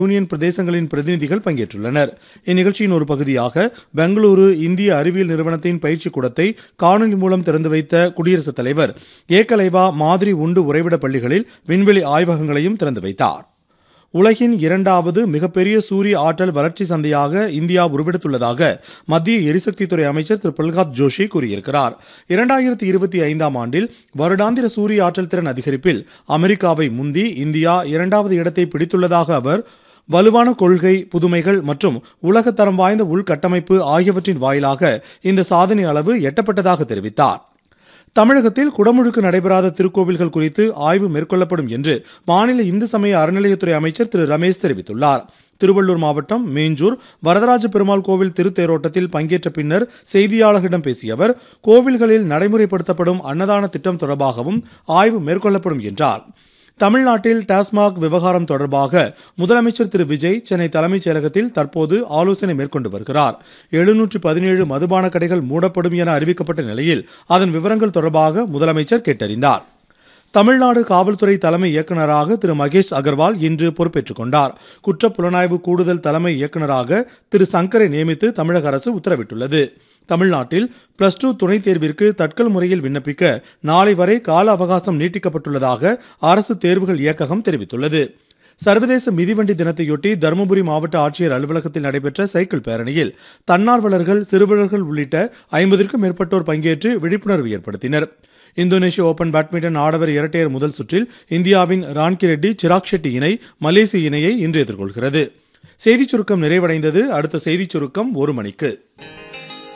union பிரதேசங்களின் பிரதிநிதிகள் பங்கேற்றுள்ளனர் இந்நிகழ்ச்சியின் ஒரு பகுதியாக பெங்களூரு இந்திய அறிவியல் நிறுவனத்தின் பயிற்சி கூடத்தை காணொலி மூலம் திறந்து வைத்த குடியரசுத் தலைவர் ஏகலைவா மாதிரி உண்டு உறைவிட பள்ளிகளில் விண்வெளி ஆய்வகங்களையும் திறந்து வைத்தார் உலகின் இரண்டாவது மிகப்பெரிய சூரிய ஆற்றல் வளர்ச்சி சந்தையாக இந்தியா உருவெடுத்துள்ளதாக மத்திய எரிசக்தித்துறை அமைச்சர் திரு பிரல்ஹாத் ஜோஷி கூறியிருக்கிறார் இரண்டாயிரத்தி இருபத்தி ஐந்தாம் ஆண்டில் வருடாந்திர சூரிய ஆற்றல் திறன் அதிகரிப்பில் அமெரிக்காவை முந்தி இந்தியா இரண்டாவது இடத்தை பிடித்துள்ளதாக அவர் வலுவான கொள்கை புதுமைகள் மற்றும் உலகத்தரம் வாய்ந்த உள்கட்டமைப்பு ஆகியவற்றின் வாயிலாக இந்த சாதனை அளவு எட்டப்பட்டதாக தெரிவித்தார் தமிழகத்தில் குடமுழுக்கு நடைபெறாத திருக்கோவில்கள் குறித்து ஆய்வு மேற்கொள்ளப்படும் என்று மாநில இந்து சமய அறநிலையத்துறை அமைச்சர் திரு ரமேஷ் தெரிவித்துள்ளார் திருவள்ளூர் மாவட்டம் மேஞ்சூர் வரதராஜ பெருமாள் கோவில் திருத்தேரோட்டத்தில் பங்கேற்ற பின்னர் செய்தியாளர்களிடம் பேசிய அவர் கோவில்களில் நடைமுறைப்படுத்தப்படும் அன்னதான திட்டம் தொடர்பாகவும் ஆய்வு மேற்கொள்ளப்படும் என்றார் தமிழ்நாட்டில் டாஸ்மாக் விவகாரம் தொடர்பாக முதலமைச்சர் திரு விஜய் சென்னை தலைமைச் செயலகத்தில் தற்போது ஆலோசனை மேற்கொண்டு வருகிறார் எழுநூற்று பதினேழு மதுபான கடைகள் மூடப்படும் என அறிவிக்கப்பட்ட நிலையில் அதன் விவரங்கள் தொடர்பாக முதலமைச்சர் கேட்டறிந்தார் தமிழ்நாடு காவல்துறை தலைமை இயக்குநராக திரு மகேஷ் அகர்வால் இன்று பொறுப்பேற்றுக் கொண்டார் குற்றப் புலனாய்வு கூடுதல் தலைமை இயக்குநராக திரு சங்கரை நியமித்து தமிழக அரசு உத்தரவிட்டுள்ளது தமிழ்நாட்டில் பிளஸ் டூ துணைத் தேர்விற்கு தட்கல் முறையில் விண்ணப்பிக்க நாளை வரை கால அவகாசம் நீட்டிக்கப்பட்டுள்ளதாக அரசு தேர்வுகள் இயக்ககம் தெரிவித்துள்ளது சர்வதேச மிதிவண்டி தினத்தையொட்டி தருமபுரி மாவட்ட ஆட்சியர் அலுவலகத்தில் நடைபெற்ற சைக்கிள் பேரணியில் தன்னார்வலர்கள் சிறுவர்கள் உள்ளிட்ட ஐம்பதிற்கும் மேற்பட்டோர் பங்கேற்று விழிப்புணர்வு ஏற்படுத்தினர் இந்தோனேஷிய ஓபன் பேட்மிண்டன் ஆடவர் இரட்டையர் முதல் சுற்றில் இந்தியாவின் ரான்கி ரெட்டி சிராக் ஷெட்டி இணை மலேசிய இணையை இன்று எதிர்கொள்கிறது செய்திச் சுருக்கம் நிறைவடைந்தது அடுத்த செய்திச் சுருக்கம் ஒரு மணிக்கு